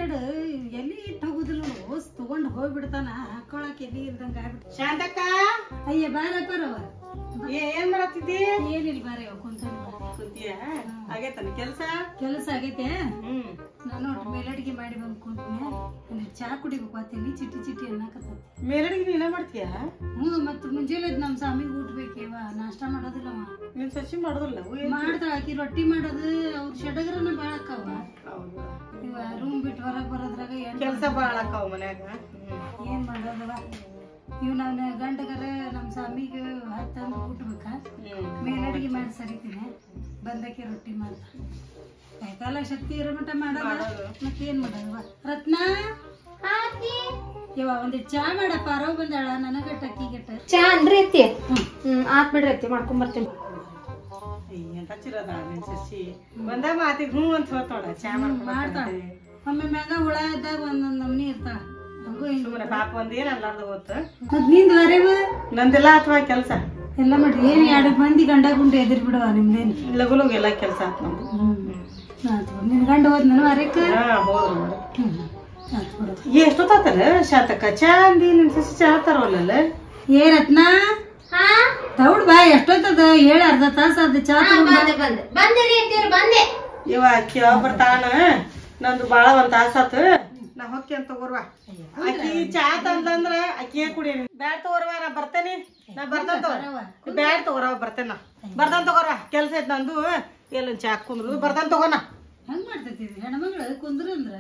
ಎರಡು ಎಲ್ಲಿ ಇಟ್ಟು ಹೋಗುದಿಲ್ಲ ಓಸ್ ತಗೊಂಡ್ ಹೋಗ್ಬಿಡ್ತಾನ ಹಾಕೊಳಕ್ ಎಲ್ಲಿ ಇಲ್ದಂಗ ಆಗ್ಬಿಟ್ಟು ಶಾಂತಕ್ಕ ಅಯ್ಯ ಬಾರ ಬರವ ಏ- ಏನ್ ಮಾಡತ್ತಿದ್ದಿ ಏನಿಲ್ಲ ಬಾರ ಕುಂತ ಕುಂತಿಯ ಆಗೇತನ ಕೆಲ್ಸ ಕೆಲಸ ಆಗೈತೆ ಹ್ಮ್ ನಾನು ನೋಡ್ರಿ ಮೇಲಡಿಗೆ ಮಾಡಿ ಬಂದ್ ಕುಂತೀನಿ ಅಂದ್ರೆ ಚಾ ಕುಡಿಬೇಕು ಅತ್ತೇನಿ ಚಿಟ್ಟಿ ಚಿಟ್ಟಿ ಅನ್ನಕತ್ತೈತಿ ಮೇಲಡಿಗೆ ನೀನ ಮಾಡ್ತೀಯ ಹ್ಞೂ ಮತ್ತ ಮುಂಜಾನೆ ಎದ್ದು ನಮ್ ಸ್ವಾಮಿಗೆ ಊಟ ಬೇಕೇವ ನಾಷ್ಟ ಮಾಡೋದಿಲ್ಲವ ನಿನ್ ಸಸಿ ಮಾಡೋದಿಲ್ಲ ಅವು ಏನ್- ಮಾಡ್ತಾಳ ಆಕಿ ರೊಟ್ಟಿ ಮಾಡೋದು ಅವ್ರ ಸಡಗರನ ಬಾಳ ಅಕ್ಕವ ಹೌದಾ? ಇವ ರೂಮ್ ಬಿಟ್ಟು ಹೊರಗ್ ಬರೋದ್ರಾಗ ಏನ್ ಕೆಲ್ಸ ಬಾಳ ಆಕಾವ್ ಮನ್ಯಾಗ ಏನ್ ಮಾಡೋದವ ಇವ್ ನನ್ನ ಗಂಡಗರ ನಮ್ ಸ್ವಾಮಿಗೆ ಹತ್ತಂದು ಊಟಬೇಕ ಹ್ಮ್ ಮೇಲಡಿಗೆ ಮಾಡಿ ಸರಿತೀನಿ ಬಂದಕ್ಕೆ ರೊಟ್ಟಿ ಮಾಡ್ದ ಕೈಕಾಲ ಶಕ್ತಿ ಇರೋ ಮಟ್ಟ ಮಾಡೋದ ಮಾಡೋದು. ಮತ್ತೇನ್ ಮಾಡೋದವ ರತ್ನ ಇವ ಒಂದಿಟ್ ಚಾ ಮಾಡಪ್ಪ ಅರವ್ ಬಂದಾಳ ನನಗ ಟಕ್ಕಿ ಗಟ್ಟ ಚಾ ಅನ್ರಿ ಅತ್ತಿ ಹ್ಮ್ ಆತ್ ಬಿಡ್ರಿ ಅತ್ತಿ ಮಾಡ್ಕೊಂಡ್ ಬರ್ತೀನಿ ಎಂತ ಚಿರದ ನಿನ್ ಸಸಿ ಒಂದ ಮಾತಿಗೆ ಹ್ಞೂ ಅಂತ ಹೇಳ್ತಾಳ ಚಾ ಮಾಡ್ತಾಳ ಮಾಡ್ತಾಳೆ ಒಮ್ಮೆ ಮ್ಯಾಗ ಹುಳ ಇದ್ದಾಗ ಒಂದೊಂದ್ ನಮ್ನಿ ಇರ್ತಾಳ ಹಂಗೂ ಹಿಂಗ ಸುಮ್ಮನೆ ಪಾಪ ಒಂದೇನ್ ಅಲ್ಲಾರ್ದು ಗೊತ್ತ ಮತ್ ನಿಂದ ಅರೇವ ನಂದೆಲ್ಲ ಅಥವಾ ಕೆಲ್ಸ ಎಲ್ಲ ಮಾಡ್ರಿ ಏನ್ ಎರಡು ಮಂದಿ ಗಂಡ ಗುಂಡ ಎದಿರ್ ಬಿಡವ ನಿಮ್ದೇನ್ ಲಗು ಲಗು ಎಲ್ಲ ಕೆಲ್ಸ ಆತ್ ನಮ್ದು ಆತು ನಿನ್ ಗಂಡ ಹೋದ್ ನಾನು ಅರೇಕ ಹಾ ಹೋದ್ರು ನೋಡಿ ಹ್ಮ್ ಆತು ಬಿಡು ಎಷ್ಟೊತ್ತಾತಲ್ಲ ಶಾತಕ ಚಾ ಅಂದಿ ನಿನ್ ಸಸಿ ಚಾ ತರೋಲ್ಲ ಏ ರತ್ನ ಹಾ ದೌಡ್ ಬಾ ಎಷ್ಟೊತ್ತದ ಹೇಳ ಅರ್ಧ ತಾಸ ಅದ ಚಾ ತಗೊಂಡ್ ಬಾ. ಬಂದೆ ಬಂದೆ ಬಂದೆ ರೀ ಅತ್ತಿಯವ್ರ ಬಂದೆ ಇವ ಅಕ್ಕಿ ಯಾವ ಬರ್ತಾನ ನಂದು ಬಾಳ ಒಂದ್ ತಾಸ ಆತ ನಾ ಹೊಕ್ಕಿ ಅಂತ ತಗೋರ್ವಾ ಅಕ್ಕಿ ಚಾ ತಂದಂದ್ರ ಅಕ್ಕಿಯೇ ಕುಡಿ ಬ್ಯಾಡ್ ತಗೋರ್ವಾ ನಾ ಬರ್ತೇನಿ ನಾ ಬರ್ತಾನ ತಗೋ ಬ್ಯಾಡ್ ತಗೋರವ ಬರ್ತೇನ ನಾ ಬರ್ತಾನ ತಗೋರ್ವಾ ಕೆಲ್ಸ ಐತ್ ನಂದು ಎಲ್ಲ ಚಾ ಕುಂದ್ರು ಬರ್ತಾನ ತಗೋನ ಹೆಂಗ್ ಮಾಡ್ತೈತಿ ಇದು? ಹೆಣ್ಮಗಳು ಕುಂದ್ರಂದ್ರ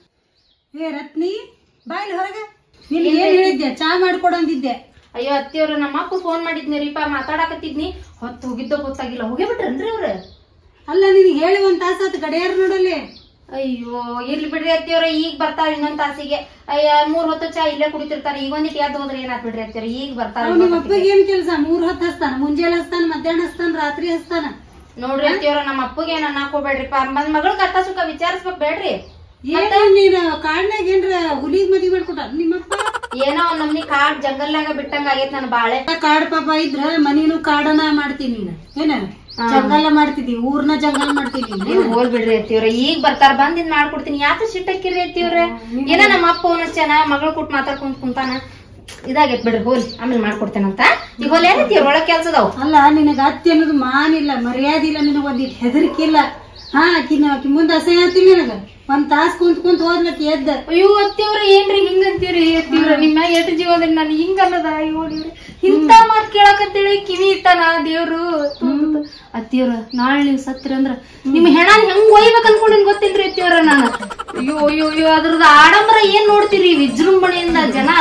ಏ ರತ್ನಿ ಬಾಯ್ಲಿ ಹೊರಗ ನಿನ್ ಏನ್ ಹೇಳಿದ್ದೆ ಚಾ ಮಾಡ್ಕೊಡು ಅಂದಿದ್ದೆ ಅಯ್ಯೋ ಅತ್ತಿಯವ್ರ ನಮ್ಮ ಅಪ್ಪ ಫೋನ್ ಮಾಡಿದ್ನಿರಿಪ್ಪ ಮಾತಾಡಕತ್ತಿದ್ನಿ ಹೊತ್ತು ಹೋಗಿದ್ದೋ ಗೊತ್ತಾಗಿಲ್ಲ ಹೋಗೇ ಬಿಟ್ರನ್ರಿ ಅವ್ರ ಅಲ್ಲ ನಿನಗೆ ಹೇಳಿ ಒಂದ್ ತಾಸ ಆತ ಗಡಿಯಾರ ನೋಡಲ್ಲಿ ಅಯ್ಯೋ ಇರ್ಲಿ ಬಿಡ್ರಿ ಅತ್ತಿಯವ್ರ ಈಗ ಬರ್ತಾರ ಇನ್ನೊಂದ್ ತಾಸಿಗೆ ಅಯ್ಯ ಮೂರ್ ಹೊತ್ತು ಚಾ ಇಲ್ಲೇ ಕುಡಿತಿರ್ತಾರ ಈಗ ಒಂದಿಟ್ಟು ಎದ್ದು ಹೋದ್ರೆ ಏನಾತ್ ಬಿಡ್ರಿ ಅತ್ತಿಯವ್ರ ಈಗ ಬರ್ತಾರ ಅವ್ ನಿಮ್ಮ ಅಪ್ಪಗೆ ಏನ್ ಕೆಲ್ಸ ಮೂರ್ ಹೊತ್ತು ಹಸ್ತಾನ ಮುಂಜಾನೆ ಹಸ್ತಾನ ಮಧ್ಯಾಹ್ನ ಹಸ್ತಾನ ರಾತ್ರಿ ಹಸ್ತಾನ ನೋಡ್ರಿ ಅತ್ತಿಯವ್ರ ನಮ್ಮ ಅಪ್ಪಗೆ ಏನ್ ಅನ್ನಕ್ ಹೋಗ್ಬೇಡ್ರಿಪ್ಪ ಮನ್ ಮಗಳ ಕಷ್ಟ ಸುಖ ವಿಚಾರಿಸ್ಬೇಕ್ ಬೇಡ್ರಿ ಏನ ನೀನ್ ಕಾಡ್ನಾಗ ಏನ್ರ ಹುಲಿಗ್ ಮದ್ವಿ ಮಾಡ್ಕೊಟ್ಟ ನಿಮ್ಮಪ್ಪ ಏನೋ ಒಂದ್ ನಮ್ನಿ ಕಾಡ್ ಜಂಗಲ್ನಾಗ ಬಿಟ್ಟಂಗ ಆಗೈತ್ ನನ್ ಬಾಳೆ ಕಾಡ್ ಪಾಪ ಇದ್ರ ಮನಿನು ಕಾಡನ ಮಾಡ್ತೀನಿ ನೀನ್ ಏನ ಜಂಗಲ ಮಾಡ್ತಿದ್ದಿ ಊರ್ನ ಜಂಗಲ ಮಾಡ್ತೀನಿ ನೀನ್. ನೀವು ಹೋಲ್ ಬಿಡ್ರಿ ಅತ್ತಿಯವ್ರ ಈಗ ಬರ್ತಾರ ಬಂದ್ ಇದ್ ಮಾಡ್ಕೊಡ್ತೀನಿ ಯಾಕೆ ಸಿಟ್ಟಕ್ಕಿರಿ ಅತ್ತಿಯವ್ರ ಏನ ನಮ್ಮ ಅಪ್ಪ ಅವನ ಚೆನ್ನ ಮಗಳು ಕೊಟ್ಟು ಮಾತಾಡ್ಕೊಂತ ಕುಂತಾನ ಇದಾಗೈತ್ ಬಿಡ್ರಿ ಹೋಲ್ ಆಮೇಲೆ ಮಾಡ್ಕೊಡ್ತೇನಂತ ಈಗ ಹೋಲ್ ಏನತ್ತಿಯವ್ರ ಒಳಗ್ ಕೆಲ್ಸದವ್ ಅಲ್ಲ ನಿನಗ ಅತ್ತಿ ಅನ್ನೋದು ಮಾನಿಲ್ಲ ಮರ್ಯಾದೆ ಇಲ್ಲ ನಿನಗ ಒಂದಿಟ್ ಹೆದರಿಕಿಲ್ಲ ಹಾ ಆಕಿನ ಆಕಿ ಮುಂದ ಅಸಹ್ಯ ಆತಿ ನಿನಗ ಒಂದ್ ತಾಸ್ ಕುಂತ್ ಕುಂತ್ ಹೋದ್ಲಕ್ಕಿ ಎದ್ದ ಅಯ್ಯೋ ಅತ್ತಿಯವ್ರ ಏನ್ರಿ ಹಿಂಗಂತೀವ್ರಿ ಅತ್ತಿಯವ್ರ ನಿಮ್ಮ ಎಷ್ಟು ಜೀವನ ನಾನು ಹಿಂಗ ಅನ್ನದ ಅಯ್ಯೋ ದೇವ್ರಿ ಇಂತ ಮಾತ್ ಕೇಳಕತ್ತೇಳಿ ಕಿವಿ ಇಟ್ಟನ ದೇವ್ರು ಅತ್ತಿಯವ್ರ ನಾಳೆ ನೀವ್ ಸತ್ರಿ ಅಂದ್ರ ನಿಮ್ ಹೆಣ ಹೆಂಗ್ ಒಯ್ಬೇಕ್ ಅನ್ಕೊಂಡಿನ್ ಗೊತ್ತಿಲ್ರಿ ಅತ್ತಿಯವ್ರ ನಾನು ಅಯ್ಯೋ ಅಯ್ಯೋ ಅಯ್ಯೋ ಅದ್ರದ್ದು ಆಡಂಬರ ಏನ್ ನೋಡ್ತೀರಿ ವಿಜೃಂಭಣೆಯಿಂದ ಜನ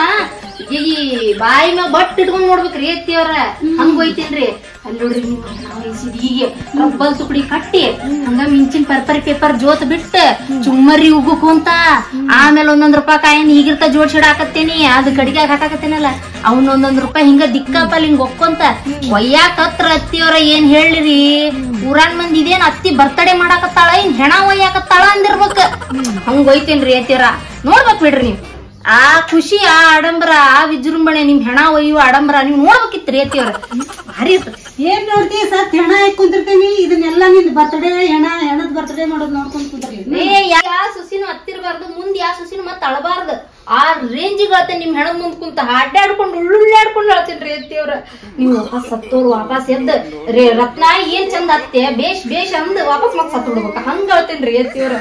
ಈ ಬಾಯಿ ಮ್ಯಾಗ ಬಟ್ ಇಟ್ಕೊಂಡ್ ನೋಡ್ಬೇಕ್ರಿ ಅತ್ತಿಯವ್ರ ಹಂಗ್ ಒಯ್ತೀನ್ರಿ ಅಲ್ಲಿ ನೋಡ್ರಿ ನೀವು ಹೆಣ ಒಯ್ಸಿದ್ ಹೀಗೆ ರಬ್ಬಲ್ ತುಕಡಿ ಕಟ್ಟಿ ಹಂಗ ಮಿಂಚಿನ ಪರ್ಪರಿ ಪೇಪರ್ ಜೋತ್ ಬಿಟ್ಟ ಚುಮ್ಮರಿ ಉಗ್ಗುಕೊಂತ ಆಮೇಲೆ ಒಂದೊಂದ್ ರೂಪಾಯಿ ಕಾಯಿನ್ ಈಗಿರ್ತ ಜೋಡ್ಸಿಡಾಕತ್ತೇನಿ ಅದ್ ಕಡಿಗ್ಯಾಗ ಹಾಕಾಕತ್ತೇನಲ್ಲ ಅವ್ನ ಒಂದೊಂದ್ ರೂಪಾಯಿ ಹಿಂಗ ದಿಕ್ಕಪ್ಪಲ್ಲಿ ಹಿಂಗ ಒಕ್ಕೊಂತ ಒಯ್ಯಾಕ ಹತ್ರ ಅತ್ತಿಯವ್ರ ಏನ್ ಹೇಳಿರಿ ಊರಾನ್ ಮಂದಿ ಇದೇನ್ ಅತ್ತಿ ಬರ್ತಡೇ ಮಾಡಾಕತ್ತಾಳ ಏನ್ ಹೆಣ ಒಯ್ಯಾಕತ್ತಾಳ ಅಂದಿರ್ಬೇಕ ಹಂಗ ಒಯ್ತೇನ್ರಿ ಅತ್ತಿಯವ್ರ ನೋಡ್ಬೇಕ್ ಬಿಡ್ರಿ ನೀವು ಆ ಖುಷಿ ಆ ಆಡಂಬರ ಆ ವಿಜೃಂಭಣೆ ನಿಮ್ ಹೆಣ ಒಯ್ಯುವ ಆಡಂಬರ ನೀವ್ ನೋಡ್ಬೇಕಿತ್ರಿ ಅತ್ತಿಯವ್ರ ಭಾರಿ ಇರ್ತದೆ ಏನ್ ನೋಡ್ತಿ ಸತ್ ಹೆಣ ಹಾಕಿ ಕುಂತಿರ್ತೀನಿ ಇದನ್ನೆಲ್ಲ ನಿಂದ್ ಬರ್ತಡೇ ಹೆಣ ಹೆಣದ್ ಬರ್ತಡೇ ಮಾಡೋದ್ ನೋಡ್ಕೊಂಡ್ ಕುಂತಿರ್ಲಿ ಏ ಯಾ ಸುಸಿನ ಹತ್ತಿರಬಾರ್ದು ಮುಂದ್ ಯಾ ಸುಸಿನ ಮತ್ ಅಳಬಾರ್ದು ಆ ರೇಂಜಿಗೆ ಹೇಳ್ತೆ ನಿಮ್ ಹೆಣದ ಮುಂದ್ ಕುಂತ ಅಡ್ಡಾಡ್ಕೊಂಡು ಉಳ್ಳುಳ್ಳಾಡ್ಕೊಂಡು ಹೇಳ್ತೀನ್ರಿ ಅತ್ತಿಯವ್ರ ನೀವು ವಾಪಸ್ ಸತ್ತೋರು ವಾಪಸ್ ಎದ್ದ ರೇ ರತ್ನ ಏನ್ ಚಂದ ಅತ್ತೆ ಬೇಷ್ ಬೇಷ್ ಅಂದ್ ವಾಪಸ್ ಮತ್ ಸತ್ತು ಬಿಡ್ಬೇಕ ಹಂಗ ಹೇಳ್ತೇನ್ರಿ ಅತ್ತಿಯವ್ರ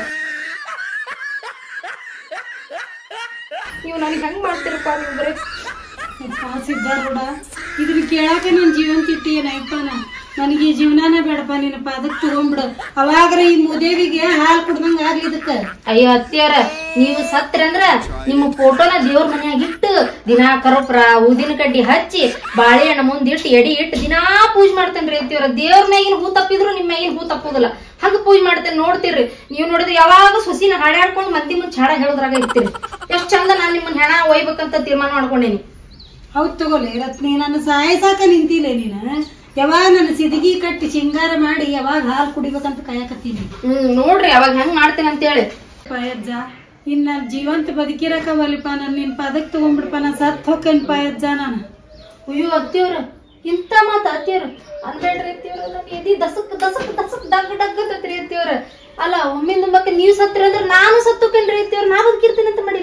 ನೀವು ನನಗೆ ಹೆಂಗ್ ಮಾಡ್ತೀರಪ್ಪ ನೀವು ಬರೀ ಸಿದ್ದಾರೂಢ ಇದನ್ನ ಕೇಳಾಕ ನನ್ ಜೀವನ ತಿಟ್ಟಿ ಏನೈತನ ನನಗೆ ಈ ಜೀವನಾನ ಬೇಡಪ್ಪ ನಿನ್ನ ಪಾದಕ್ ತಗೊಂಡ್ಬಿಡು ಅವಾಗ್ರ ಈ ಮುದೇವಿಗೆ ಹಾಲ್ ಕುಡ್ದಂಗ ಆಗ್ಲಿ ಇದಕ್ಕ ಅಯ್ಯೋ ಅತ್ತಿಯವ್ರ ನೀವು ಸತ್ರಿ ಅಂದ್ರ ನಿಮ್ಮ ಫೋಟೋನ ದೇವ್ರ ಮನ್ಯಾಗ ಇಟ್ಟು ದಿನಾ ಕರೋಪ್ರ ಊದಿನ ಕಡ್ಡಿ ಹಚ್ಚಿ ಬಾಳೆಹಣ್ಣು ಮುಂದ್ ಇಟ್ಟು ಎಡಿ ಇಟ್ಟು ದಿನಾ ಪೂಜೆ ಮಾಡ್ತೇನ್ರಿ ಅತ್ತಿಯವ್ರ ದೇವ್ರ ಮ್ಯಾಗಿನ ಹೂ ತಪ್ಪಿದ್ರು ನಿಮ್ ಮ್ಯಾಗಿನ ಹೂ ತಪ್ಪುದಿಲ್ಲ ಹಂಗ ಪೂಜೆ ಮಾಡ್ತೇನೆ ನೋಡ್ತೀರಿ ನೀವು ನೋಡಿದ್ರೆ ಯಾವಾಗ ಸೊಸಿನ ಹಾಡಾಡ್ಕೊಂಡು ಮಂದಿ ಮುಂದ್ ಚಾಡ ಹೇಳೋದ್ರಾಗ ಇರ್ತೀರಿ ಎಷ್ಟ್ ಚಂದ ನಾನ್ ನಿಮ್ಮನ್ನ ಹೆಣ ಒಯ್ಬೇಕಂತ ತೀರ್ಮಾನ ಮಾಡ್ಕೊಂಡೇನಿ ಹೌದ್ ತಗೋಲೆ ರತ್ನಿ ನನ್ನ ಸಾಯಸಾಕ ನಿಂತಿಲ್ಲ ನೀನ ಯಾವಾಗ ನನ್ನ ಸಿದಗಿ ಕಟ್ಟಿ ಸಿಂಗಾರ ಮಾಡಿ ಯಾವಾಗ ಹಾಲ್ ಕುಡಿಬೇಕಂತ ಕಾಯಕತ್ತೀನಿ ಹ್ಮ್ ನೋಡ್ರಿ ಅವಾಗ ಹೆಂಗ್ ಮಾಡ್ತೇನೆ ಅಂತೇಳಿ ಪಾಯಜ್ಜ ಇನ್ ನಾನ್ ಜೀವಂತ ಬದುಕಿರಕವಲ್ಲಿಪ್ಪ ನನ್ ನಿನ್ ಪದಕ್ ತಗೊಂಡ್ಬಿಡಪ್ಪ ನಾ ಸತ್ ಹೊಕ್ಕೇನ್ ಪಾಯಜ್ಜ ನಾನು ಅಯ್ಯೋ ಅತ್ತಿಯವ್ರ ಇಂತ ಮಾತ ಅತ್ತಿಯವ್ರ ಅನ್ಬೇಡ್ರಿ ಅತ್ತಿಯವ್ರ ನನ್ ಎದಿ ದಸಕ್ ದಸಕ್ ದಸಕ್ ಡಗ್ ಡಗ್ ಅಂತತ್ರಿ ಅತ್ತಿಯವ್ರ ಅಲ್ಲ ಒಮ್ಮಿಂದ ಮಕ್ಕ ನೀವ್ ಸತ್ರಿ ಅಂದ್ರ ನಾನು ಸತ್ತುಕೇನ್ರಿ ಅತ್ತಿಯವ್ರ ನಾನು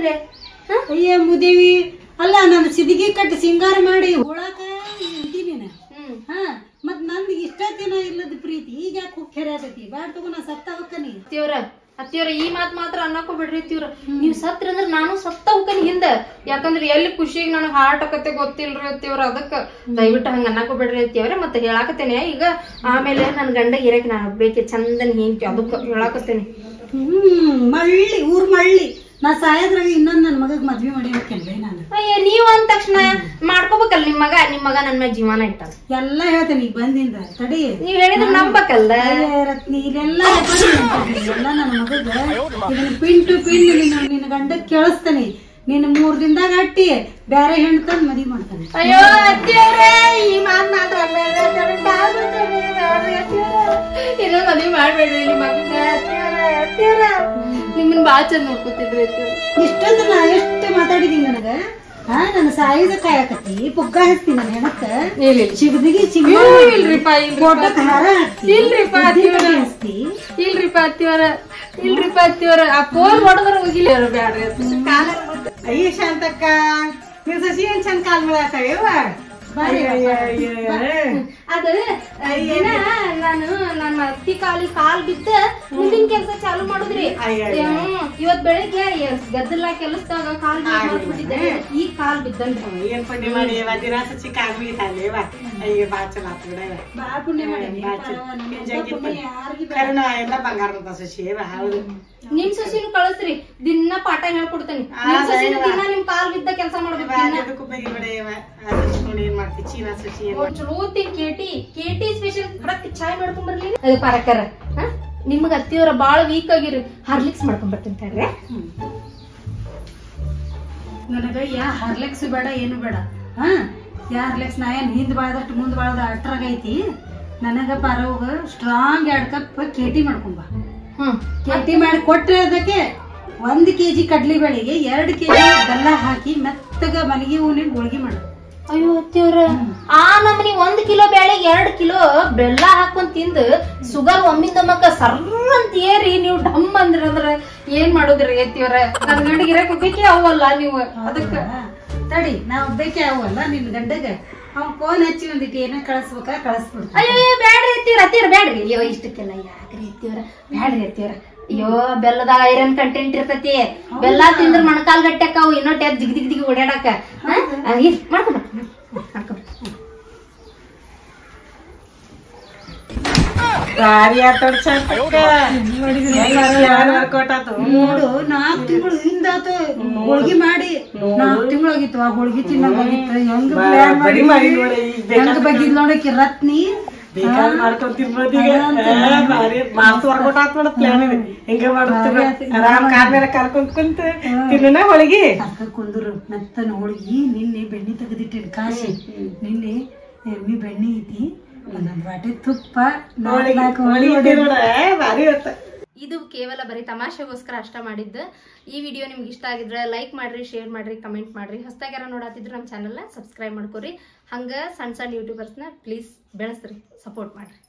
ಮಾಡ್ಬಿಡ್ರಿ ಹ? ಅಯ್ಯ ಮುದೇವಿ ಅಲ್ಲ ನಾನು ಸಿದಿಗೆ ಕಟ್ಟಿ ಸಿಂಗಾರ ಮಾಡಿ ಹೋಳಾಕ ಅಂತಿ ನೀನು ಹ್ಮ್ ಹಾ ಮತ್ ನಂದ್ ಇಷ್ಟ ದಿನ ಇಲ್ಲದ ಪ್ರೀತಿ ಈಗ ಯಾಕೆ ಹುಕ್ಕೆರೆ ಆಗತಿ ಬ್ಯಾಡ ತಗೋ ನಾ ಸತ್ತಾವಕ್ಕ ನೀ ಅತ್ತಿಯವ್ರ ಅತ್ತಿಯವ್ರ ಈ ಮಾತ್ ಮಾತ್ರ ಅನ್ನಕ್ಕೂ ಬಿಡ್ರಿ ಅತ್ತಿಯವ್ರ ನೀವ್ ಸತ್ರಿ ಅಂದ್ರ ನಾನು ಸತ್ತ ಹೋಗ್ತೀನಿ ಹಿಂದ ಯಾಕಂದ್ರ ಎಲ್ಲಿ ಖುಷಿಗೆ ನನಗ್ ಹಾರ್ಟ್ ಆಕತ್ತೆ ಗೊತ್ತಿಲ್ರಿ ಅತ್ತಿಯವ್ರ ಅದಕ್ಕ ದಯವಿಟ್ಟು ಹಂಗ ಅನ್ನಕ್ಕೂ ಬಿಡ್ರಿ ಅತ್ತಿಯವ್ರ ಮತ್ತೆ ಹೇಳಾಕತ್ತೇನೆ ಈಗ ಆಮೇಲೆ ನನ್ ಗಂಡ ಇರಕ್ ನಾ ಬೇಕೆ ಚಂದನ್ ಹೆಂಡ್ತಿ ಅದಕ್ಕ ಹೇಳಾಕತ್ತೇನೆ ಹ್ಮ್ ಮಳ್ಳಿ ಊರ್ ಮಳ್ಳಿ ನಾ ಸಾಯದ್ರಾಗ ಇನ್ನೊಂದ್ ನನ್ ಮಗಗ್ ಮದ್ವಿ ಮಾಡಿಬೇಕಲ್ವೇ ನಾನು ಅಯ್ಯ ನೀವ್ ಅಂದ ತಕ್ಷಣ ಮಾಡ್ಕೋಬೇಕಲ್ಲ ನಿಮ್ ಮಗ ನಿಮ್ ಮಗ ನನ್ ಮ್ಯಾಗ ಜೀವನ ಇಟ್ಟ ಎಲ್ಲ ಹೇಳ್ತೇನೆ ಈಗ ಬಂದಿಂದ ತಡಿ ನೀವ್ ಹೇಳಿದ್ರ ನಂಬಕಲ್ದ ಅಯ್ಯ ರತ್ನಿ ಇಲ್ಲೆಲ್ಲ ಎಲ್ಲ ನನ್ನ ಮಗಗ ಇದನ್ನ ಪಿನ್ ಟು ಪಿನ್ ನಿನ್ನ ನಿನ್ನ ಗಂಡ ಕೇಳಿಸ್ತಾನೆ ನಿನ್ನ ಮೂರ್ ದಿನದಾಗ ಅಟ್ಟಿ ಬ್ಯಾರೆ ಹೆಣ್ಣು ತಂದ್ ಮದ್ವಿ ಮಾಡ್ತಾನೆ ಅಯ್ಯೋ ಅತ್ತಿಯವ್ರೆ ಈ ಮಾತ್ ಮಾತ್ರ ಅನ್ಬೇಡ್ರಿ ಅತ್ತಿಯವ್ರೆ, ಕಾಲ್ ಬೀಳ್ತೇನೆ, ಬ್ಯಾಡ್ರಿ ಅತ್ತಿಯವ್ರೆ. ಇನ್ನೊಂದ್ ಮದ್ವಿ ಮಾಡ್ಬೇಡ್ರಿ ನಿಮ್ಮ ಮಗನ ಅತ್ತಿಯವ್ರೆ, ಅತ್ತಿಯವ್ರೆ. ನಿಮ್ಮನ್ ಬಾಳ ಚಂದ ನೋಡ್ಕೊತಿದ್ರಿ ಅತ್ತಿಯವ್ರೆ. ಇಷ್ಟೊಂದು ನಾ ಎಷ್ಟು ಮಾತಾಡಿದೀನಿ ನನಗ ಹಾ ನನ್ನ ಸಾಯುದ ಕಾಯಕತ್ತಿ ಪುಗ್ಗ ಹಚ್ತೀನಿ ನನ್ನ ಹೆಣಕ್ಕ ಚಿಗದಿಗೆ ಚಿಗ ಇಲ್ರಿಪ್ಪ ಇಲ್ರಿ ಫೋಟೋಕ್ ಹಾರ ಹಾಕ್ತಿ ಇಲ್ರಿಪ್ಪ ಬುದ್ಧಿ ಅತ್ತಿಯವ್ರೆ. ಕಟ್ಟಿ ಹಚ್ತಿ ಇಲ್ರಿಪ್ಪ ಅತ್ತಿಯವ್ರ ಇಲ್ರಿಪ್ಪ ಅತ್ತಿಯವ್ರ ಆ ಫೋನ್ ಹೊಡೆದ್ರ ಹೋಗಿಲ್ಲ ಅವ್ರು ಬ್ಯಾಡ್ರಿ ಅತ್ತಿಯವ್ರೆ. ಕಾಲ ಅಯ್ಯ ಶಾಂತಕ್ಕ ನಿನ್ ಸಸಿ ಏನ್ ಚಂದ ಕಾಲ್ ಮಾಡಾಕವ ಅದ ದಿನ ನಾನು ನನ್ನ ಅತ್ತಿ ಕಾಲಿ ಕಾಲ್ ಬಿದ್ದ ಮುಂದಿನ ಕೆಲ್ಸ ಚಾಲು ಮಾಡುದ್ರಿ ಹ್ಮ್. ಇವತ್ ಬೆಳಿಗ್ಗೆ ಗದ್ದಲ ಕೆಲಸದಾಗ ಕಾಲ್ ಬಿದ್ದಿದ್ದೆ ಈ ಕಾಲ್ ಬಿದ್ದನ್ರಿ ಏನ್ ಪುಣ್ಯ ಮಾಡಿ ದಿನ ಸಸಿ ಕಾಲ್ ಬೀತಾಲೇವ ಅಯ್ಯ ಬಾ ಚಲೋ ಆತ್ ಬಿಡ ಬಾ ಪುಣ್ಯ ಮಾಡಿ ಬಾ ಚಲೋ ಕರುಣ ಎಲ್ಲ ಬಂಗಾರದ ಸಸಿ ಹೌದು ನಿಮ್ ಸಸಿನು ಕಳಿಸ್ರಿ ದಿನ ಪಾಠ ಹೇಳ್ಕೊಡ್ತೇನೆ ನಿಮ್ ಸಸಿನು ದಿನ ನಿಮ್ ಕಾಲ್ ಬಿದ್ದ ಕೆಲಸ ಮಾಡ್ಬೇಕು ದಿನ. ಅದಕ್ಕೂ ಬಗೆ ಬಿಡ ಹಚ್ಕೊಂಡು ಏನ್ ಮಾಡ್ತಿ ಚೀನಾ ಸಸಿ ಏನ್ ಓ, ಚಲೋ ತಿನ್ ಕೇಟಿ ಕೇಟಿ ಸ್ಪೆಷಲ್ ಕಡಕ್ ಚಾಯ್ ಮಾಡ್ಕೊಂಡ್ ಬರ್ಲಿ ಅದು ಪರಕರ ನಿಮಗ ಅತ್ತಿಯವರ ಬಾಳ ವೀಕ್ ಆಗಿರಿ ಹಾರ್ಲಿಕ್ಸ್ ಮಾಡ್ಕೊಂಡ್ ಬರ್ತೀನಿ ತಡ್ರಿ ನನಗ ಯಾ ಹಾರ್ಲೆಕ್ಸ್ ಬೇಡ ಏನು ಬೇಡ ಹಾ ಯಾ ಹಾರ್ಲೆಕ್ಸ್ ನಾ ಏನ್ ಹಿಂದ್ ಬಾಳದಷ್ಟು ಮುಂದ್ ಬಾಳದ ಅಟ್ರಾಗ ಐತಿ ನನಗ ಪರವಾಗ ಸ್ಟ್ರಾಂಗ್ ಎರಡ್ ಕಪ್ ಕೇಟಿ ಮಾಡ್ಕೊಂಬ ಹ್ಮ್ ಕೇಟಿ ಮಾಡಿ ಕೊಟ್ರೆ ಅದಕ್ಕೆ ಒಂದ್ ಕೆಜಿ ಕಡ್ಲಿ ಬೇಳೆಗೆ ಎರಡ್ ಕೆಜಿ ಬೆಲ್ಲ ಹಾಕಿ ಮೆತ್ತಗ ಮಲಗಿ ಹೂವಿನ ಹೋಳ್ಗಿ ಮಾಡು ಅಯ್ಯೋ ಅತ್ತಿಯವ್ರ ಆ ನಮ್ಮನಿ ಒಂದ್ ಕಿಲೋ ಬೇಳೆ ಎರಡ್ ಕಿಲೋ ಬೆಲ್ಲ ಹಾಕೊಂಡ್ ತಿಂದು ಸುಗರ್ ಒಮ್ಮಿಂದೊಮ್ಮಕ್ಕ ಸರ್ರ ಅಂತ ಏರಿ ನೀವು ಡಮ್ ಅಂದ್ರಂದ್ರ ಏನ್ ಮಾಡುದ್ರಿ ಅತ್ತಿಯವ್ರ ನನ್ ಗಂಡಿಗೆ ಇರಕ್ ಬೇಕೇ ಅವಲ್ಲ ನೀವು ಅದಕ್ಕ ಹಾ, ತಡಿ ನಾ ಒಬ್ಬೇಕೆ ಅವಲ್ಲ ನಿನ್ ಗಂಡಗ ಅವ್ನ್ ಫೋನ್ ಹಚ್ಚಿ ಒಂದಿಟ್ಟು ಏನ ಕಳಿಸ್ಬೇಕ ಕಳಿಸ್ಬಿಡ್ತೀನಿ ಅಯ್ಯೋ ಅಯ್ಯೋ, ಬ್ಯಾಡ್ರಿ ಅತ್ತಿಯವ್ರ ಅತ್ತಿಯವ್ರ ಬ್ಯಾಡ್ರಿ ಅಯ್ಯೋ ಇಷ್ಟಕ್ಕೆಲ್ಲ ಯಾಕ್ರಿ ಅತ್ತಿಯವ್ರ ಬ್ಯಾಡ್ರಿ ಅತ್ತಿಯವ್ರ ಅಯ್ಯೋ ಬೆಲ್ಲದಾಗ ಐರನ್ ಕಂಟೆಂಟ್ ಇರ್ತೈತಿ ಬೆಲ್ಲ ತಿಂದ್ರ ಮೊಣಕಾಲ್ ಗಟ್ಟೆಕಾವು ಇನ್ನೋ ಟೆಪ್ ದಿಗ್ ದಿಗ್ ದಿಗ್ ಓಡಾಡಕ ಮಾಡ್ಕೊಂಡ್ ಮಾಡ್ಕೊಂಡ್ ಭಾರಿ ಆತೋಡ್ ಶಾಂತಕ್ಕ ಯಾರು ಕೊಟ್ಟಾತು ನೋಡು ನಾಲ್ಕು ತಿಂಗಳು ಹಿಂದಾತು ಹೋಳ್ಗಿ ಮಾಡಿ ನಾಲ್ಕು ತಿಂಗಳಾಗಿತ್ತು ಆ ಹೋಳ್ಗಿ ತಿನ್ನಂಗಾಗಿತ್ತು ಹೆಂಗ್ ಪ್ಲಾನ್ ಮಾಡಿ ಬರಿ ಮಾಡಿ ನೋಡಿ ಈಗ ಹೆಂಗ್ ಬಗ್ಗಿದ್ ನೋಡಕ್ಕೆ ರತ್ನಿ ಬೇಕಾದ್ ಮಾಡ್ಕೊಂಡ್ ತಿನ್ಬೋದು ಈಗ ಆ, ಭಾರಿ ಮಾಸ್ತು ಹೊರ್ಕೊಟ್ಟಾತ್ ನೋಡ ಪ್ಲಾನ್ ಇದೆ ಹಿಂಗ ಮಾಡ್ತೀವಿ ಆರಾಮ್ ಕಾಲ್ ಮೇಲೆ ಕರ್ಕೊಂಡ್ ಕುಂತ ತಿನ್ನ ಹೊಳಗಿ ಅಕ್ಕ ಕುಂದ್ರು ಮೆತ್ತನ ಹೋಳ್ಗಿ ನಿನ್ನೆ ಬೆಣ್ಣೆ ತೆಗೆದಿಟ್ಟಿನಿ ಕಾಶಿ ನಿನ್ನೆ ಎಮ್ಮಿ ಬೆಣ್ಣೆ ಐತಿ ಒಂದೊಂದ್ ವಾಟೆ ತುಪ್ಪ ನಾಲ್ಕ್ ನಾಲ್ಕು ಹೋಳಿ ಹೊಳಗಿ ನೋಡ ಭಾರಿ ಇರುತ್ತೆ ಇದು ಕೇವಲ ಬರೀ ತಮಾಷೆಗೋಸ್ಕರ ಅಷ್ಟ ಮಾಡಿದ್ದು ಈ ವಿಡಿಯೋ ನಿಮ್ಗೆ ಇಷ್ಟ ಆಗಿದ್ರೆ ಲೈಕ್ ಮಾಡ್ರಿ ಶೇರ್ ಮಾಡ್ರಿ ಕಮೆಂಟ್ ಮಾಡ್ರಿ ಹೊಸದಾಗ್ಯಾರ ನೋಡತ್ತಿದ್ರೆ ನಮ್ಮ ಚಾನಲ್ನ ಸಬ್ಸ್ಕ್ರೈಬ್ ಮಾಡ್ಕೊರಿ ಹಂಗ ಸಣ್ಣ ಸಣ್ಣ ಯೂಟ್ಯೂಬರ್ಸ್ನ ಪ್ಲೀಸ್ ಬೆಳೆಸ್ರಿ ಸಪೋರ್ಟ್ ಮಾಡ್ರಿ